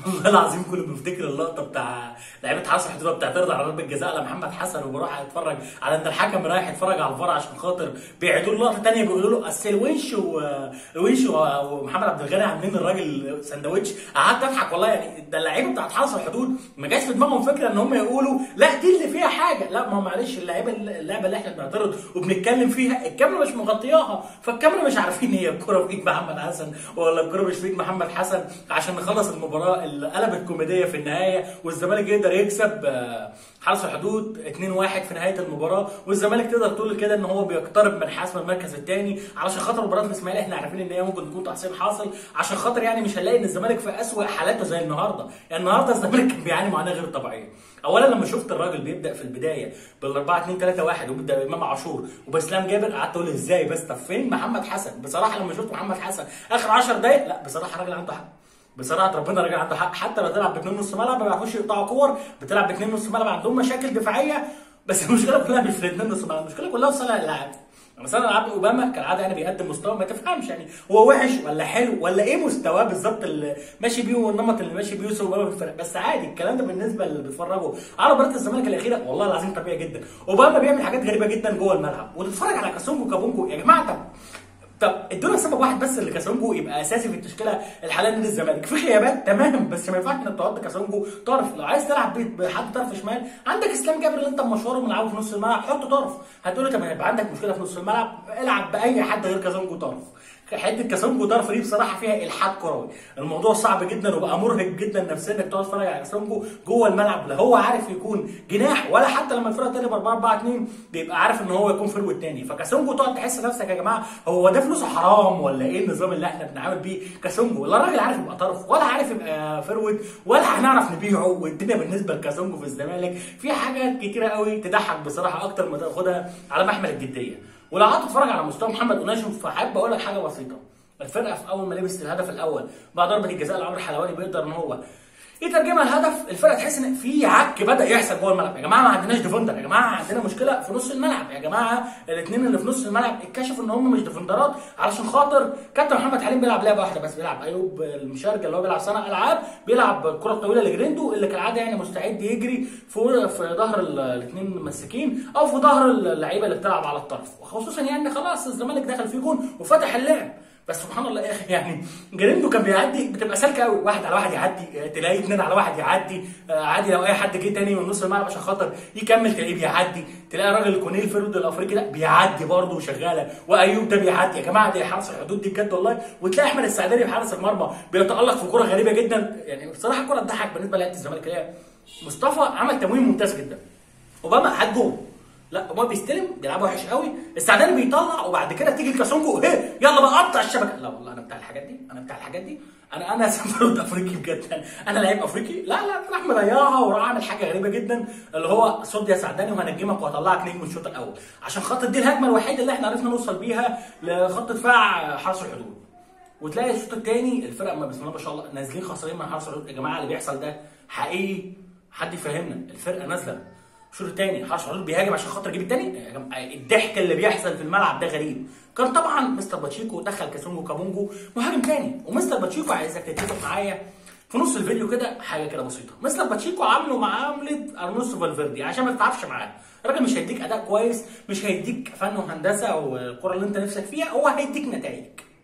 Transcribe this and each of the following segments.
والله العظيم كل ما بفتكر اللقطه بتاع لعيبه حرس الحدود بتعترض على ضربه جزاء لمحمد حسن وبروح اتفرج على ان الحكم رايح يتفرج على الفار عشان خاطر بيعيدوا له لقطه ثانيه بيقولوا له اصل الونش والونش ومحمد عبد الغني عاملين الراجل سندوتش قعدت اضحك والله يعني ده اللعيبه بتاعت حرس الحدود ما جاش في دماغهم فكره ان هم يقولوا لا دي اللي فيها حاجه لا ما هو معلش اللعيبه اللعبه اللي احنا بنعترض وبنتكلم فيها الكاميرا مش مغطياها فالكاميرا مش عارفين هي الكره في ايد محمد حسن ولا الكره مش في ايد محمد حسن عشان نخلص المباراه اللي قلبت كوميديه في النهايه والزمالك يقدر يكسب آه، حرس الحدود 2-1 في نهايه المباراه والزمالك تقدر تقول كده ان هو بيقترب من حسم المركز الثاني علشان خاطر مباراه الاسماعيلي احنا عارفين ان هي ممكن تكون تحصيل حاصل عشان خاطر يعني مش هنلاقي ان الزمالك في اسوء حالاته زي النهارده يعني النهارده الزمالك كان بيعاني معاناه غير طبيعيه اولا لما شفت الراجل بيبدا في البدايه بال 4 2 3 1 وبيبدا بامام عاشور وبسلام جابر قعدت اقول ازاي بس طب فين محمد حسن بصراحه لما شفت محمد حسن اخر 10 دقائق لا بصراحه الراجل عنده حق بصراحه ربنا راجل عنده حق حتى لو تلعب باثنين نص ملعب ما بيعرفوش يقطعوا كور بتلعب باثنين نص ملعب عندهم مشاكل دفاعيه بس المشكله كلها مش في الاثنين نص ملعب المشكله كلها في صانع الالعاب لما صانع الالعاب اوباما كالعاده يعني بيقدم مستوى ما تفهمش يعني هو وحش ولا حلو ولا ايه مستواه بالظبط اللي ماشي بيه والنمط اللي ماشي بيه يوسف اوباما في الفرق بس عادي الكلام ده بالنسبه اللي بيتفرجوا على مباراه الزمالك الاخيره والله العظيم طبيعي جدا اوباما بيعمل حاجات غريبه جدا جوه الملعب وتتفرج على كاسونجو كابونجو يا جماعه طب طب ادونا سبب واحد بس اللي كاسونجو يبقى اساسي في التشكيله الحاليه نادي الزمالك في غيابات تمام بس ما ينفعش انك تحط كاسونجو طرف لو عايز تلعب بيه بحد طرف شمال عندك اسلام جابر اللي انت مشواره ملعبه في نص الملعب حطه طرف هتقول لي طب هيبقى عندك مشكله في نص الملعب العب باي حد غير كاسونجو طرف حته كاسونجو طرف دي بصراحه فيها الحاد كروي الموضوع صعب جدا وبقى مرهق جدا نفسيا انك تقعد تتفرج على كاسونجو جوه الملعب لا هو عارف يكون جناح ولا حتى لما الفرقه تقلب 4 4 2 بيبقى عارف ان هو يكون فروت تاني فكاسونجو تقعد تحس نفسك يا جماعه هو ده فلوسه حرام ولا ايه النظام اللي احنا بنعامل بيه كاسونجو لا الراجل عارف يبقى طرف ولا عارف يبقى فروت ولا هنعرف نبيعه والدنيا بالنسبه لكاسونجو في الزمالك في حاجات كتيره قوي تضحك بصراحه اكتر ما تاخدها على محمل الجديه ولو قعدت تتفرج على مستوى محمد قناشم فحابب اقول لك حاجه بسيطه الفرقه في اول ما لبست الهدف الاول بعد ضربه الجزاء لعمرو الحلواني بيقدر ان هو يترجمها الهدف الفرقه تحس ان في عك بدا يحصل جوه الملعب يا جماعه ما عندناش ديفندر يا جماعه عندنا مشكله في نص الملعب يا جماعه الاثنين اللي في نص الملعب اتكشفوا ان هم مش ديفندرات علشان خاطر كابتن محمد حليم بيلعب لعبه واحده بس بيلعب ايوب المشاركه اللي هو بيلعب صانع العاب بيلعب الكره الطويله لجريندو اللي كالعاده يعني مستعد يجري في في ظهر الاثنين مساكين او في ظهر اللعيبه اللي بتلعب على الطرف وخصوصا يعني خلاص الزمالك دخل فيه جون وفتح اللعب بس سبحان الله يا اخي يعني جريندو كان بيعدي بتبقى سالكه قوي واحد على واحد يعدي تلاقي اثنين على واحد يعدي آه، عادي لو اي حد جه تاني من نص الملعب عشان خاطر يكمل تلاقيه بيعدي تلاقي راجل كونيل فيرود الافريقي ده بيعدي برضه وشغاله وايوب ده بيعدي يا جماعه دي حرس الحدود دي بجد والله وتلاقي احمد السعداني في حارس المرمى بيتالق في كوره غريبه جدا يعني بصراحه كوره تضحك بالنسبه لعيبه الزمالك هي مصطفى عمل تمويل ممتاز جدا اوباما خد جول لا اوباما بيستلم بيلعب وحش قوي السعداني بيطلع وبعد كده تيجي الكاسونجو ايه يلا بقى قطع الشبكه لا والله انا بتاع الحاجات دي انا بتاع الحاجات دي انا انا سفرود افريقي بجد انا لعيب افريقي لا لا راح مضيعها وراح عامل حاجه غريبه جدا اللي هو صد يا سعداني وهنجمك وهطلعك نجم الشوط الاول عشان خاطر دي الهجمه الوحيده اللي احنا عرفنا نوصل بيها لخط دفاع حرس الحدود وتلاقي الشوط الثاني الفرق ما بسم الله ما شاء الله نازلين خسرانين من حرس الحدود يا جماعه اللي بيحصل ده حقيقي حد يفهمنا الفرقه نازله الشوط الثاني حرس الحدود بيهاجم عشان خاطر يجيب الثاني يا جماعة الضحك اللي بيحصل في الملعب ده غريب كان طبعا مستر باتشيكو دخل كاسونجو كابونجو مهاجم ثاني ومستر باتشيكو عايزك تتفق معايا في نص الفيديو كده حاجه كده بسيطه مستر باتشيكو عامله معامله ارنوسو فالفيردي عشان ما تتعبش معاه الراجل مش هيديك اداء كويس مش هيديك فن وهندسه والكره اللي انت نفسك فيها هو هيديك نتائج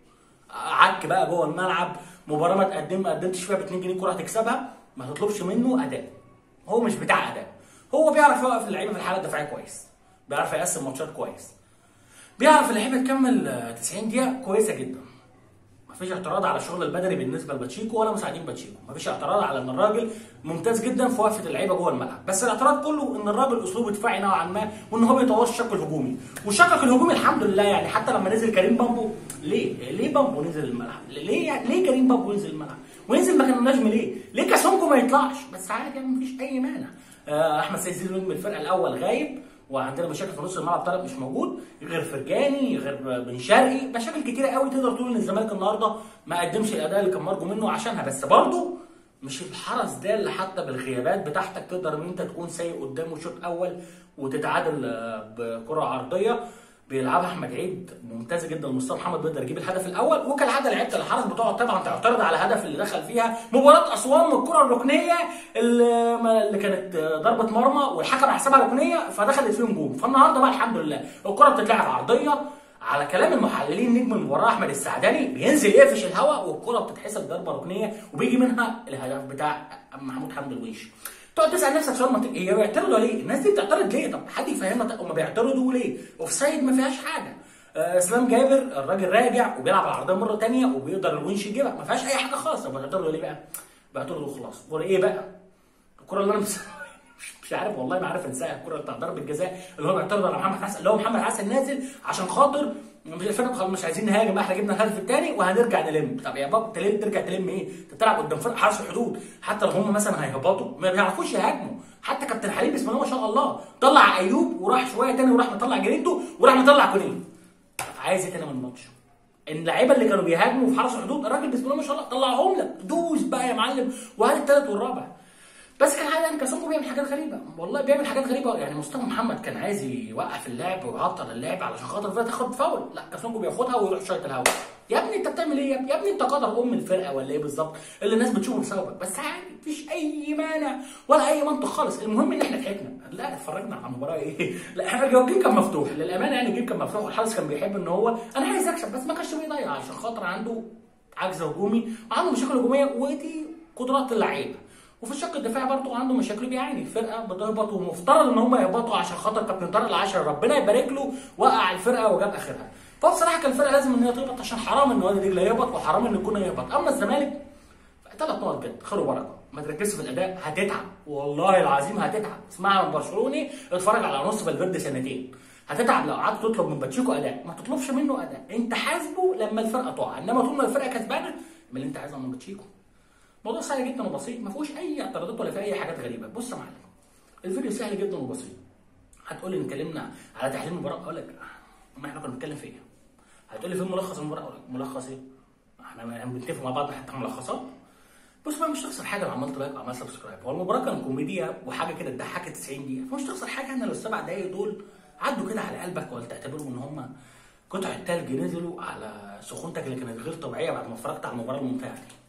عك بقى جوه الملعب مباراه ما تقدم ما قدمتش فيها ب 2 جنيه كره هتكسبها ما تطلبش منه اداء هو مش بتاع اداء هو بيعرف يوقف اللعيبه في الحاله الدفاعيه كويس بيعرف يقسم ماتشات كويس بيعرف اللعيبه تكمل آه، 90 دقيقه كويسه جدا مفيش اعتراض على الشغل البدني بالنسبه لباتشيكو ولا مساعدين باتشيكو مفيش اعتراض على ان الراجل ممتاز جدا في وقفه اللعيبه جوه الملعب بس الاعتراض كله ان الراجل اسلوبه دفاعي نوعا ما وان هو بيطورش الشق الهجومي والشق الهجومي الحمد لله يعني حتى لما نزل كريم بامبو ليه ليه بامبو نزل الملعب ليه يعني ليه كريم بامبو نزل الملعب ونزل مكان النجم ليه ليه كاسونجو ما يطلعش بس عادي يعني مفيش اي مانع آه، احمد سيد زيزو نجم الفرقه الاول غايب وعندنا مشاكل في نص الملعب طارق مش موجود غير فرجاني غير بن شرقي مشاكل كتيره قوي تقدر تقول ان الزمالك النهارده ما قدمش الاداء اللي كان مرجو منه عشانها بس برضه مش الحرس ده اللي حتى بالغيابات بتاعتك تقدر ان انت تكون سيء قدامه شوط اول وتتعادل آه، بكره عرضيه بيلعبها احمد عيد ممتازه جدا مصطفى محمد بيقدر يجيب الهدف الاول وكالعاده لعيبه الحرس بتقعد طبعا تعترض على الهدف اللي دخل فيها مباراه اسوان والكره الركنيه اللي, اللي كانت ضربه مرمى والحكم حسبها ركنيه فدخلت فيهم جول فالنهارده بقى الحمد لله الكره بتتلعب عرضيه على كلام المحللين نجم المباراه احمد السعداني بينزل يقفش الهواء والكره بتتحسب ضربه ركنيه وبيجي منها الهدف بتاع محمود حمدي الويش تقعد تسال نفسك سؤال منطقي هي بيعترضوا ليه؟ الناس دي بتعترض ليه؟ طب حد يفهمنا هم بيعترضوا ليه؟ اوف سايد ما فيهاش حاجه آه، اسلام جابر الراجل راجع وبيلعب العرضيه مره ثانيه وبيقدر الونش يجيبها ما فيهاش اي حاجه خالص طب بيعترضوا ليه بقى؟ بيعترضوا خلاص الكوره ايه بقى؟ الكوره اللي انا مش مش عارف والله ما عارف انساها الكوره بتاع ضربه الجزاء اللي هو بيعترض على محمد حسن اللي هو محمد حسن نازل عشان خاطر مش الفرقه خلاص مش عايزين نهاجم بقى احنا جبنا الهدف الثاني وهنرجع نلم طب يا بابا تلم ترجع تلم ايه؟ انت بتلعب قدام فرقه حرس الحدود حتى لو هم مثلا هيهبطوا ما بيعرفوش يهاجموا حتى كابتن حليم بسم الله ما شاء الله طلع ايوب وراح شويه تاني وراح مطلع جريندو وراح مطلع كونين عايز ايه تاني من الماتش؟ اللعيبه اللي كانوا بيهاجموا في حرس الحدود الراجل بسم الله ما شاء الله طلعهم لك دوس بقى يا معلم وهات الثالث والرابع بس كان عادي كاسونجو بيعمل حاجات غريبه والله بيعمل حاجات غريبه يعني مصطفى محمد كان عايز يوقف اللعب ويعطل اللعب علشان خاطر الفرقه تاخد فاول لا كاسونجو بياخدها ويروح شايط الهوا يا ابني انت بتعمل ايه يا ابني يا ابني انت قدر ام الفرقه ولا ايه بالظبط اللي الناس بتشوفه بسببك بس عادي مفيش اي مانع ولا اي منطق خالص المهم ان احنا ضحكنا لا اتفرجنا على المباراه ايه لا احنا الجيم كان مفتوح للامانه يعني الجيم كان مفتوح والحارس كان بيحب ان هو انا عايز اكسب بس ما كانش بيضيع عشان خاطر عنده عجز هجومي وعنده مشاكل هجوميه ودي قدرات اللعيبه وفي الشق الدفاعي برضه عنده مشاكل بيعاني الفرقه بتهبط ومفترض ان هم يهبطوا عشان خاطر كابتن طارق العاشر ربنا يبارك له وقع الفرقه وجاب اخرها فبصراحه كان الفرقه لازم ان هي تهبط عشان حرام ان وادي دجله يهبط وحرام ان الجونه يهبط اما الزمالك ثلاث نقط جد خير وبركه ما تركزش في الاداء هتتعب والله العظيم هتتعب اسمعها من برشلوني اتفرج على نص فالفيردي سنتين هتتعب لو قعدت تطلب من باتشيكو اداء ما تطلبش منه اداء انت حاسبه لما الفرقه تقع انما طول ما الفرقه كسبانه من اللي انت عايزه من باتشيكو موضوع سهل جدا وبسيط ما فيهوش اي اعتراضات ولا فيه اي حاجات غريبه بص يا معلم الفيديو سهل جدا وبسيط هتقول لي اتكلمنا على تحليل المباراه اقول لك ما احنا كنا بنتكلم في ايه هتقول لي فين ملخص المباراه اقول لك ملخص ايه احنا بنتفق مع بعض حتى ملخصات بص بقى مش تخسر حاجه لو عملت لايك وعملت سبسكرايب هو المباراه كانت كوميديا وحاجه كده تضحكك 90 دقيقه فمش تخسر حاجه انا لو السبع دقايق دول عدوا كده على قلبك ولا تعتبرهم ان هم قطعه تلج نزلوا على سخونتك اللي كانت غير طبيعيه بعد ما اتفرجت على المباراه الممتعه دي